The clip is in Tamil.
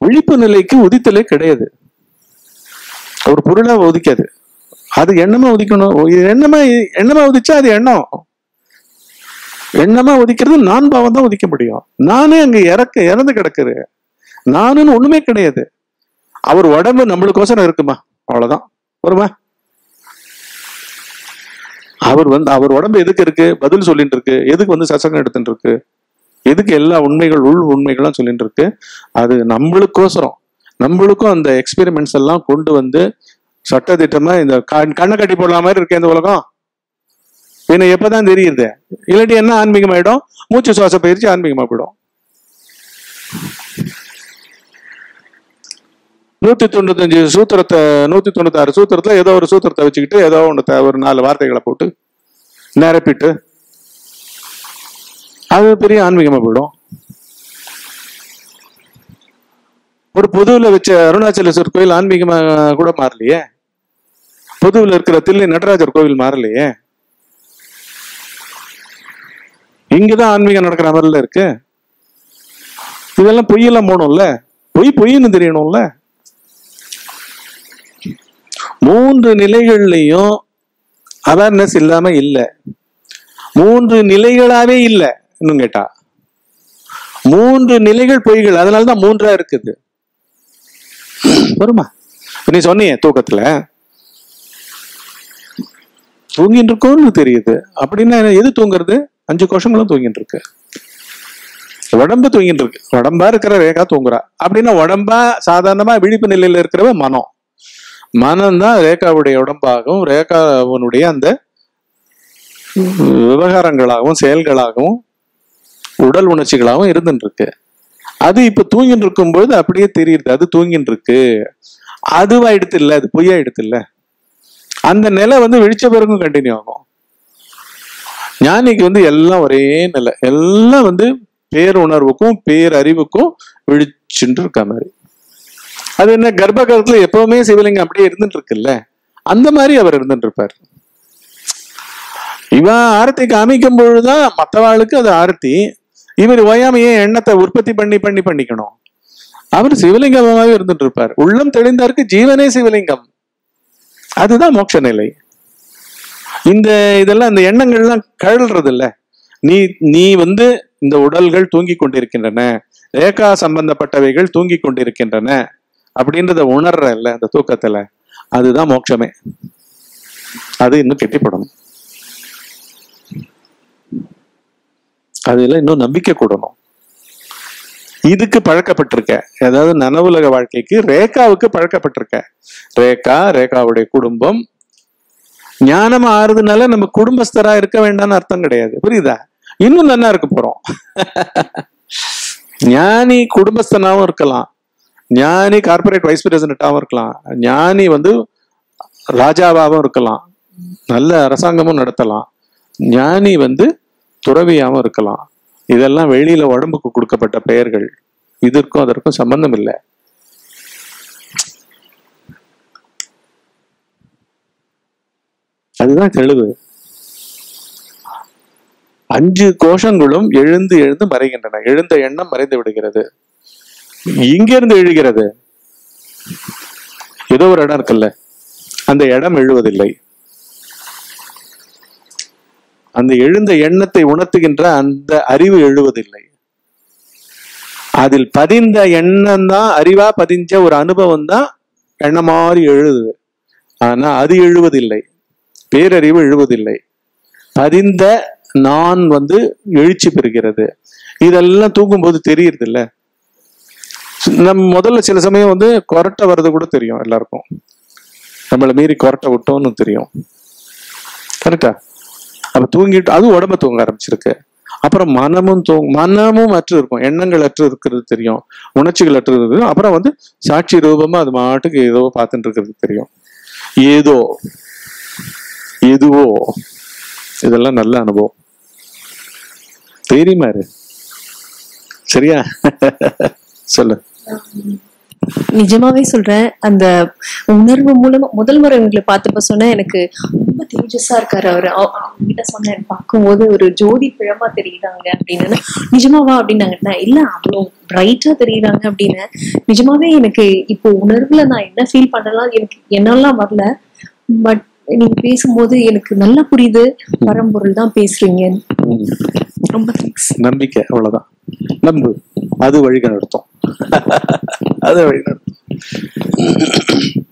விழிப்பு நிலைக்கு உதித்தலே கிடையாது ஒரு பொருளா உதிக்காது அது எண்ணமா உதிக்கணும் இது எண்ணமா எண்ணமா உதிச்சா அது எண்ணம் எண்ணமா உதிக்கிறது நான் பாவம் தான் உதிக்க முடியும் நானே அங்க இறக்க இறந்து கிடக்குது நானுன்னு ஒண்ணுமே கிடையாது அவர் உடம்பு நம்மளுக்கோசரம் இருக்குமா அவ்வளவுதான் வருமா அவர் வந்து அவர் உடம்பு எதுக்கு இருக்கு பதில் சொல்லிட்டு இருக்கு எதுக்கு வந்து சசங்கம் எடுத்துட்டு இருக்கு எதுக்கு எல்லா உண்மைகள் உள் உண்மைகள்லாம் சொல்லிட்டு இருக்கு அது நம்மளுக்கோசரம் நம்மளுக்கும் அந்த எக்ஸ்பெரிமெண்ட்ஸ் எல்லாம் கொண்டு வந்து சட்டத்திட்டமா இந்த கண்- கண்ணை கட்டி போடலாம் மாதிரி இருக்கு இந்த உலகம் பின்ன எப்பதான் தெரியுது இல்லாட்டி என்ன ஆன்மீகம் ஆயிடும் மூச்சு சுவாச பயிற்சி ஆன்மீகமா போயிடும் நூத்தி தொண்ணூத்தஞ்சு சூத்திரத்தை நூத்தி தொண்ணூத்தாறு சூத்திரத்துல ஏதோ ஒரு சூத்திரத்தை வச்சுக்கிட்டு ஏதோ ஒன்று த- ஒரு நாலு வார்த்தைகளை போட்டு நிரப்பிட்டு அது பெரிய ஆன்மீகமா போயிடும் ஒரு பொதுவில் வச்ச அருணாச்சலேஸ்வர் கோயில் ஆன்மீகமா கூட மாறலையே பொதுவில் இருக்கிற தில்லை நடராஜர் கோவில் மாறலையே இங்கதான் ஆன்மீகம் நடக்கிற மாதிரில இருக்கு இதெல்லாம் பொய்யெல்லாம் போகணும்ல பொய் பொய்ன்னு தெரியணும்ல மூன்று நிலைகள்லையும் அவேர்னஸ் இல்லாம இல்ல மூன்று நிலைகளாவே இல்ல இன்னும் கேட்டா மூன்று நிலைகள் பொய்கள் அதனாலதான் மூன்றா இருக்குது வருமா இப்ப நீ சொன்னியே தூக்கத்துல தூங்கிட்டு இருக்கோம்னு தெரியுது அப்படின்னா எது தூங்குறது அஞ்சு கோஷங்களும் தூங்கிட்டு இருக்கு உடம்பு தூங்கிட்டு இருக்கு உடம்பா இருக்கிற ரேகா தூங்குறா அப்படின்னா உடம்பா சாதாரணமா விழிப்பு நிலையில இருக்கிறவ மனம் மனம் தான் ரேகாவுடைய உடம்பாகவும் ரேகாவனுடைய அந்த விவகாரங்களாகவும் செயல்களாகவும் உடல் உணர்ச்சிகளாகவும் இருந்துட்டு இருக்கு அது இப்ப தூங்கிட்டு இருக்கும் பொழுது அப்படியே தெரியுது அது தூங்கிட்டு இருக்கு அதுவா எடுத்து இல்ல அது பொய்யா எடுத்து இல்ல அந்த நிலை வந்து விழிச்ச பிறகும் கண்டினியூ ஆகும் ஞானிக்கு வந்து எல்லாம் ஒரே நிலை எல்லாம் வந்து பேருணர்வுக்கும் பேரறிவுக்கும் விழிச்சுட்டு இருக்க மாதிரி அது என்ன கர்ப்பகாலத்துல எப்பவுமே சிவலிங்கம் அப்படியே இருந்துட்டு இருக்குல்ல அந்த மாதிரி அவர் இருந்துட்டு இருப்பார் இவன் ஆரத்தி காமிக்கும் பொழுதுதான் மற்றவாளுக்கு அது ஆரத்தி இவர் ஓயாம ஏன் எண்ணத்தை உற்பத்தி பண்ணி பண்ணி பண்ணிக்கணும் அவர் சிவலிங்கமாவே இருந்துட்டு இருப்பார் உள்ளம் தெளிந்தாருக்கு ஜீவனே சிவலிங்கம் அதுதான் மோட்ச நிலை இந்த இதெல்லாம் இந்த எண்ணங்கள்லாம் கழல்றது இல்ல நீ நீ வந்து இந்த உடல்கள் தூங்கி கொண்டிருக்கின்றன ரேகா சம்பந்தப்பட்டவைகள் தூங்கி கொண்டிருக்கின்றன அப்படின்றத உணர்ற இல்ல அந்த தூக்கத்துல அதுதான் மோட்சமே அது இன்னும் கெட்டிப்படணும் அதுல இன்னும் நம்பிக்கை கூடணும் இதுக்கு பழக்கப்பட்டிருக்க அதாவது நனவுலக வாழ்க்கைக்கு ரேகாவுக்கு பழக்கப்பட்டிருக்க ரேகா ரேகாவுடைய குடும்பம் ஞானம் ஆறுதுனால நம்ம குடும்பஸ்தரா இருக்க வேண்டாம்னு அர்த்தம் கிடையாது புரியுதா இன்னும் நல்லா இருக்க போறோம் ஞானி குடும்பஸ்தனாவும் இருக்கலாம் ஞானி கார்பரேட் வைஸ் பிரசிடென்ட்டாகவும் இருக்கலாம் ஞானி வந்து ராஜாவாகவும் இருக்கலாம் நல்ல அரசாங்கமும் நடத்தலாம் ஞானி வந்து துறவியாகவும் இருக்கலாம் இதெல்லாம் வெளியில உடம்புக்கு கொடுக்கப்பட்ட பெயர்கள் இதற்கும் அதற்கும் சம்பந்தம் இல்லை அதுதான் தெளிவு அஞ்சு கோஷங்களும் எழுந்து எழுந்து மறைகின்றன எழுந்த எண்ணம் மறைந்து விடுகிறது இங்கிருந்து எழுகிறது ஏதோ ஒரு இடம் இருக்குல்ல அந்த இடம் எழுவதில்லை அந்த எழுந்த எண்ணத்தை உணர்த்துகின்ற அந்த அறிவு எழுவதில்லை அதில் பதிந்த எண்ணம் தான் அறிவா பதிஞ்ச ஒரு அனுபவம் தான் எண்ணம் மாதிரி எழுதுது ஆனா அது எழுவதில்லை பேரறிவு எழுவதில்லை பதிந்த நான் வந்து எழுச்சி பெறுகிறது இதெல்லாம் தூங்கும்போது தெரியுது இல்ல நம்ம முதல்ல சில சமயம் வந்து கொரட்டை வர்றது கூட தெரியும் எல்லாருக்கும் நம்மளை மீறி கொரட்டை விட்டோம்னு தெரியும் கரெக்டா அப்ப தூங்கிட்டு அதுவும் உடம்ப தூங்க ஆரம்பிச்சிருக்கு அப்புறம் மனமும் தூ மனமும் அற்று இருக்கும் எண்ணங்கள் அற்று இருக்கிறது தெரியும் உணர்ச்சிகள் அற்று இருக்கிறது அப்புறம் வந்து சாட்சி ரூபமா அது மாட்டுக்கு ஏதோ பார்த்துட்டு இருக்கிறது தெரியும் ஏதோ எதுவோ இதெல்லாம் நல்ல அனுபவம் தெரியுமா இரு சரியா சொல்லு நிஜமாவே சொல்றேன் அந்த உணர்வு மூலமா முதல் முறை உங்களை பார்த்தப்ப சொன்னேன் எனக்கு ரொம்ப தேஜஸா இருக்காரு அவரு அவ- அவங்ககிட்ட சொன்னேன் பார்க்கும்போது ஒரு ஜோதி பிழமா தெரியுறாங்க அப்படின்னு நிஜமாவா அப்படின்னாங்க நான் இல்ல அவ்வளோ பிரைட்டா தெரியுறாங்க அப்படின்னு நிஜமாவே எனக்கு இப்போ உணர்வுல நான் என்ன ஃபீல் பண்ணலாம் எனக்கு என்னெல்லாம் வரல பட் நீங்க பேசும்போது எனக்கு நல்லா புரியுது பரம்பொருள் தான் பேசுறீங்க ம். ரொம்ப தேங்க்ஸ் நம்பிக்கை அவ்வளவுதான் நம்பு அது வழி நடத்தும் அது வழி நடத்தும்